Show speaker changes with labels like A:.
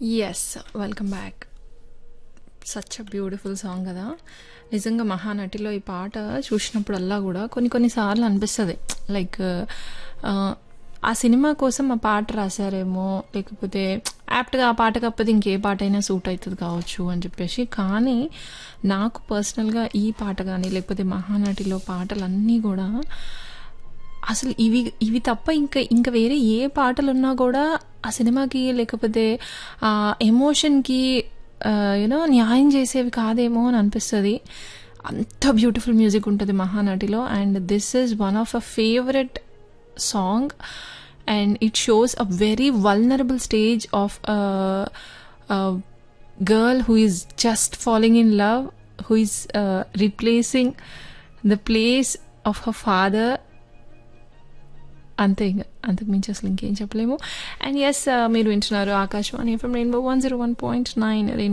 A: yes welcome back such a beautiful song కదా నిజంగా మహానటిలో ఈ పాట చూసినప్పుడల్లా కూడా కొన్ని కొన్నిసార్లు అనిపిస్తుంది లైక్ ఆ సినిమా కోసం ఆ పాట రాశారేమో లేకపోతే యాప్ట్గా ఆ పాట కాకపోతే ఇంకే పాట అయినా సూట్ అవుతుంది కావచ్చు అని చెప్పేసి కానీ నాకు పర్సనల్గా ఈ పాట కానీ లేకపోతే మహానటిలో పాటలన్నీ కూడా అసలు ఇవి ఇవి తప్ప ఇంకా ఇంకా వేరే ఏ పాటలు ఉన్నా కూడా ఆ సినిమాకి లేకపోతే ఆ ఎమోషన్కి యూనో న్యాయం చేసేవి కాదేమో అని అనిపిస్తుంది అంత బ్యూటిఫుల్ మ్యూజిక్ ఉంటుంది మహానటిలో and this is one of a favourite song and it shows a very vulnerable stage of girl who is just following in love who is replacing the place of her father అంతే ఇంకా అంతకు మించి అసలు ఇంకేం చెప్పలేము and yes మీరు వింటున్నారు Akashvani FM rainbow one zero one point nine